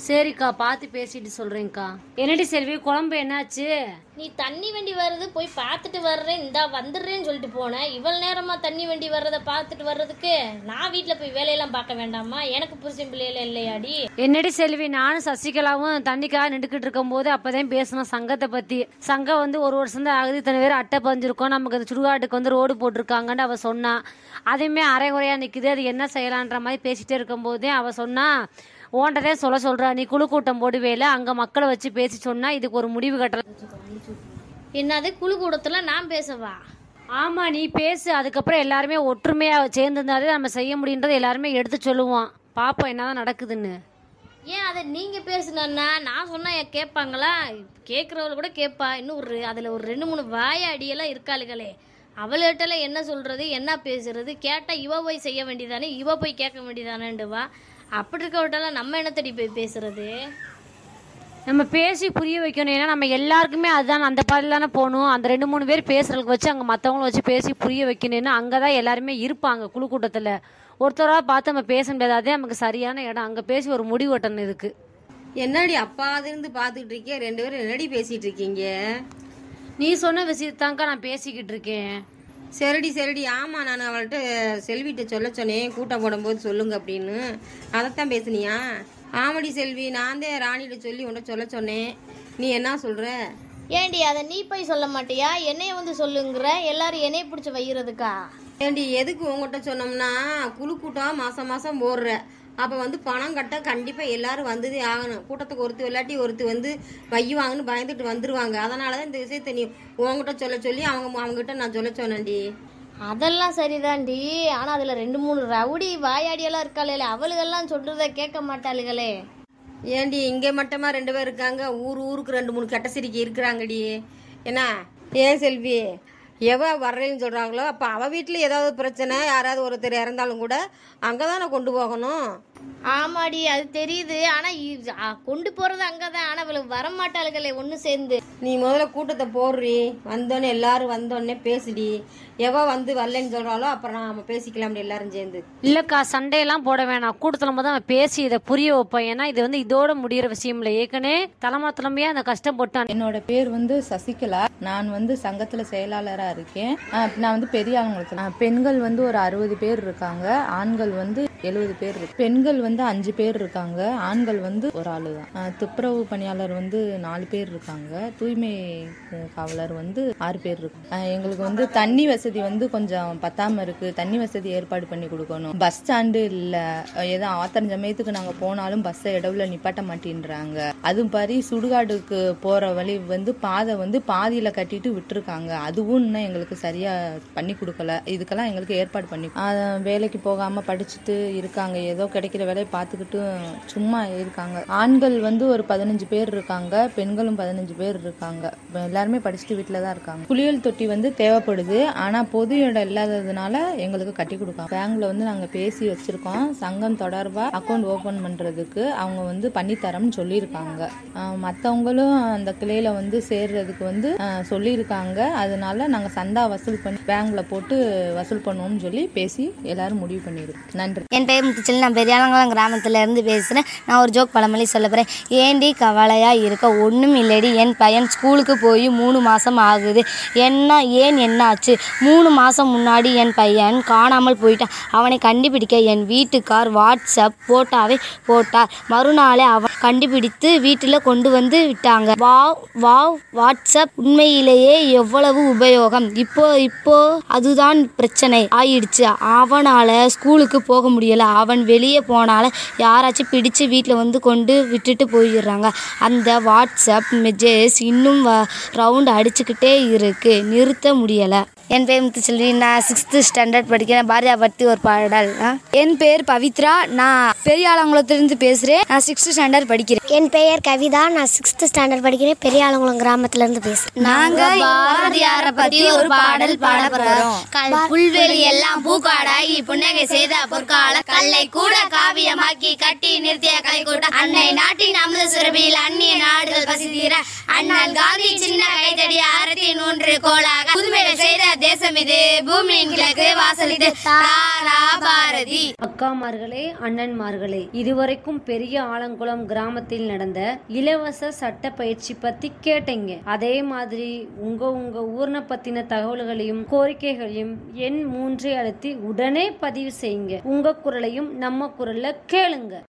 சரிக்கா பார்த்து பேசிட்டு சொல்றேன்க்கா என்னடி செல்வி குழம்பு என்னாச்சு நீ தண்ணி வண்டி வர்றது போய் பார்த்துட்டு வர்றேன் இந்தா வந்துடுறேன்னு சொல்லிட்டு போனேன் இவ்வளவு நேரமா தண்ணி வண்டி வர்றதை பார்த்துட்டு வர்றதுக்கு நான் வீட்டில் போய் வேலையெல்லாம் பார்க்க வேண்டாமா எனக்கு புருஷன் பிள்ளையில இல்லையாடி என்னடி செல்வி நானும் சசிகலாவும் தண்ணிக்காக நின்றுக்கிட்டு இருக்கும் போது அப்பதான் பேசணும் சங்கத்தை பத்தி சங்கம் வந்து ஒரு வருஷம் தான் ஆகுது இத்தனை பேர் அட்டை பதிஞ்சிருக்கோம் நமக்கு அந்த சுடுகாட்டுக்கு வந்து ரோடு போட்டிருக்காங்கன்னு அவ சொன்னா அதையுமே அரை குறையா நிக்குது அது என்ன செய்யலான்ற மாதிரி பேசிட்டே இருக்கும் போதே அவ சொன்னா ஓண்டதே சொல்ல சொல்றா நீ குழு கூட்டம் போடுவேல அங்க மக்களை வச்சு பேசி சொன்னா இதுக்கு ஒரு முடிவு கட்டலாம் என்னது குழு கூடத்துல நான் பேசவா ஆமா நீ பேசு அதுக்கப்புறம் எல்லாருமே ஒற்றுமையா சேர்ந்துருந்தாலே நம்ம செய்ய முடியுன்றதை எல்லாருமே எடுத்து சொல்லுவோம் பாப்போம் என்னதான் நடக்குதுன்னு ஏன் அதை நீங்க பேசுனா நான் சொன்னா ஏன் கேட்பாங்களா கேட்குறவள கூட கேட்பா இன்னும் ஒரு அதுல ஒரு ரெண்டு மூணு வாய அடியெல்லாம் இருக்காளுகளே அவள்கிட்டலாம் என்ன சொல்றது என்ன பேசுறது கேட்டா இவ போய் செய்ய வேண்டியதானே இவ போய் கேட்க வேண்டியதானேண்டுவா அப்படி இருக்கவட்டெல்லாம் நம்ம என்னத்தடி போய் பேசுறது நம்ம பேசி புரிய வைக்கணும் ஏன்னா நம்ம எல்லாருக்குமே அதுதான் அந்த பாதையில் தானே போகணும் அந்த ரெண்டு மூணு பேர் பேசுறதுக்கு வச்சு அங்கே மற்றவங்கள வச்சு பேசி புரிய வைக்கணும்னு அங்கே தான் எல்லாருமே இருப்பாங்க குழு கூட்டத்தில் ஒருத்தராக பார்த்து நம்ம பேச முடியாது அதே நமக்கு சரியான இடம் அங்கே பேசி ஒரு முடிவு வெட்டணும் இதுக்கு என்னடி அப்பாதிருந்து பார்த்துக்கிட்டு இருக்கே ரெண்டு பேரும் என்னடி பேசிட்டு இருக்கீங்க நீ சொன்ன விஷயத்தாங்க்கா நான் பேசிக்கிட்டு இருக்கேன் சரிடி சரிடி ஆமா நான் அவள்கிட்ட செல்விட்ட சொல்ல சொன்னேன் கூட்டம் போடும்போது சொல்லுங்க அப்படின்னு அதைத்தான் பேசுனியா ஆமாடி செல்வி நான் தான் ராணிகிட்ட சொல்லி உன்கிட்ட சொல்ல சொன்னேன் நீ என்ன சொல்ற ஏண்டி அதை நீ போய் சொல்ல மாட்டியா என்னைய வந்து சொல்லுங்கிற எல்லாரும் என்னைய பிடிச்சி வைக்கிறதுக்கா ஏண்டி எதுக்கு உங்ககிட்ட சொன்னோம்னா குழு கூட்டம் மாசம் மாசம் போடுற அப்போ வந்து பணம் கட்ட கண்டிப்பாக எல்லாரும் வந்ததே ஆகணும் கூட்டத்துக்கு ஒருத்தி இல்லாட்டி ஒருத்தி வந்து வையுவாங்கன்னு பயந்துட்டு வந்துருவாங்க அதனால தான் இந்த விஷயத்தை நீ உங்ககிட்ட சொல்ல சொல்லி அவங்க அவங்ககிட்ட நான் சொல்ல சொன்னேன்டி அதெல்லாம் சரிதான்டி ஆனா அதுல ரெண்டு மூணு ரவுடி வாயாடியெல்லாம் இருக்காளே அவளுகெல்லாம் சொல்றத கேட்க மாட்டாளுகளே ஏண்டி இங்கே மட்டுமா ரெண்டு பேர் இருக்காங்க ஊர் ஊருக்கு ரெண்டு மூணு கெட்ட சிரிக்கி இருக்கிறாங்கடி என்ன ஏன் செல்வி எவ வர்றேன்னு சொல்கிறாங்களோ அப்போ அவள் வீட்டில் ஏதாவது பிரச்சனை யாராவது ஒருத்தர் இறந்தாலும் கூட அங்கே தானே கொண்டு போகணும் ஆமாடி அது தெரியுது ஆனா இ- அ, கொண்டு போறது அங்கதான் ஆனா அவளுக்கு வரமாட்டாளுகளே ஒண்ணு சேர்ந்து நீ முதல்ல கூட்டத்தை போடுறி வந்தோடனே எல்லாரும் வந்தோடனே பேசுடி எவ வந்து வரலன்னு சொல்கிறாளோ அப்புறம் நாம பேசிக்கலாம் எல்லாரும் சேர்ந்து இல்லைக்கா சண்டையெல்லாம் போட வேணாம் கூட்டத்தில் மட்டும் நம்ம பேசி இதை புரிய வைப்போம் ஏன்னா இது வந்து இதோட முடியிற விஷயம் இல்லை ஏற்கனவே தலைமுறை தலைமையாக அந்த கஷ்டம் போட்டான் என்னோட பேர் வந்து சசிகலா நான் வந்து சங்கத்துல செயலாளரா இருக்கேன் அஹ் நான் வந்து பெரிய ஆளுங்களுக்கு அஹ் பெண்கள் வந்து ஒரு அறுபது பேர் இருக்காங்க ஆண்கள் வந்து எழுபது பேர் இருக்கு பெண்கள் வந்து அஞ்சு பேர் இருக்காங்க ஆண்கள் வந்து ஒரு ஆளு தான் அஹ் துப்புரவு பணியாளர் வந்து நாலு பேர் இருக்காங்க தூய்மை அஹ் காவலர் வந்து ஆறு பேர் இருக்காங்க அஹ் எங்களுக்கு வந்து தண்ணி வசதி வந்து கொஞ்சம் பத்தாம இருக்கு தண்ணி வசதி ஏற்பாடு பண்ணி கொடுக்கணும் பஸ் ஸ்டாண்டு இல்ல அஹ் ஏதோ ஆத்தர சமயத்துக்கு நாங்க போனாலும் பஸ்ஸை இடவுல நிப்பாட்ட மாட்டேன்றாங்க அதுவும் பாரி சுடுகாடுக்கு போற வழி வந்து பாதை வந்து பாதியில கட்டிட்டு விட்டுருக்காங்க அதுவும் இன்னும் எங்களுக்கு சரியா பண்ணி கொடுக்கல இதுக்கெல்லாம் எங்களுக்கு ஏற்பாடு பண்ணி ஆஹ் வேலைக்கு போகாம படிச்சுட்டு இருக்காங்க ஏதோ கிடைக்கிற வேலையை பார்த்துக்கிட்டு சும்மா இருக்காங்க ஆண்கள் வந்து ஒரு பதினஞ்சு பேர் இருக்காங்க பெண்களும் பதினஞ்சு பேர் இருக்காங்க இப்ப எல்லாருமே படிச்சுட்டு வீட்டில தான் இருக்காங்க குளியல் தொட்டி வந்து தேவைப்படுது ஆனா பொது இடம் இல்லாததுனால எங்களுக்கு கட்டி கொடுக்காங்க பேங்க்ல வந்து நாங்க பேசி வச்சிருக்கோம் சங்கம் தொடர்பா அக்கௌண்ட் ஓபன் பண்றதுக்கு அவங்க வந்து பண்ணித்தரம்னு சொல்லியிருக்காங்க ஆஹ் மத்தவங்களும் அந்த கிளையில வந்து சேர்றதுக்கு வந்து ஆஹ் சொல்லியிருக்காங்க அதனால நாங்க சந்தா வசூல் பண்ணி பேங்க்ல போட்டு வசூல் பண்ணுவோம்னு சொல்லி பேசி எல்லாரும் முடிவு பண்ணியிருக்கோம் நன்றி என் பேர் முத்துச்செல்வி நான் பெரியாலங்குளம் கிராமத்துல இருந்து பேசுகிறேன் நான் ஒரு ஜோக் பழமொழி சொல்ல போகிறேன் ஏண்டி கவலையாக இருக்க ஒன்றும் இல்லடி என் பையன் ஸ்கூலுக்கு போய் மூணு மாதம் ஆகுது என்ன ஏன் என்னாச்சு மூணு மாதம் முன்னாடி என் பையன் காணாமல் போயிட்டான் அவனை கண்டுபிடிக்க என் வீட்டுக்கார் வாட்ஸ்அப் போட்டாவே போட்டார் மறுநாளே அவன் கண்டுபிடித்து வீட்டில் கொண்டு வந்து விட்டாங்க வாவ் வாவ் வாட்ஸ்அப் உண்மையிலேயே எவ்வளவு உபயோகம் இப்போ இப்போ அதுதான் பிரச்சனை ஆயிடுச்சு அவனால ஸ்கூலுக்கு போக முடியல அவன் வெளியே போனால யாராச்சும் பிடிச்சு வீட்டில் வந்து கொண்டு விட்டுட்டு போயிடுறாங்க அந்த வாட்ஸ்அப் மெசேஜ் இன்னும் ரவுண்ட் அடிச்சுக்கிட்டே இருக்கு நிறுத்த முடியலை என் பேர் முத்துச்செல்வி நான் சிக்ஸ்த்து ஸ்டாண்டர்ட் படிக்கிறேன் பாரதியா பற்றி ஒரு பாடல் ஆ? என் பேர் பவித்ரா நான் பெரியாலங்குளத்திலிருந்து பேசுகிறேன் நான் சிக்ஸ்த்து ஸ்டாண்டர்ட் படிக்கிறேன் என் பெயர் கவிதா நான் சிக்ஸ்த் ஸ்டாண்டர்ட் படிக்கிறேன் பெரிய ஆலங்குளம் கிராமத்துல இருந்து பேசுறேன் நாங்க பாரதியார பத்தி ஒரு பாடல் பாட போறோம் கல் புல்வெளி எல்லாம் பூக்காடாகி புன்னகை செய்த பொற்கால கல்லை கூட காவியமாக்கி கட்டி நிறுத்திய கலை கூட்டம் அன்னை நாட்டின் அமுத அமுத சுரபியில் அந்நிய நாடுகள் பசி தீர அண்ணல் காந்தி சின்ன கைதடி ஆரத்தி நூன்று கோலாக புதுமையை செய்த தேசம் இது பூமியின் கிழக்கு வாசல் இது தாரா பாரதி அக்காமார்களே அண்ணன்மார்களே இதுவரைக்கும் பெரிய ஆலங்குளம் கிராமத்தில் நடந்த இலவச சட்ட பயிற்சி பத்தி கேட்டீங்க அதே மாதிரி உங்க உங்க ஊர்ன பத்தின தகவல்களையும் கோரிக்கைகளையும் எண் மூன்றை அழுத்தி உடனே பதிவு செய்யுங்க உங்க குரலையும் நம்ம குரல்ல கேளுங்க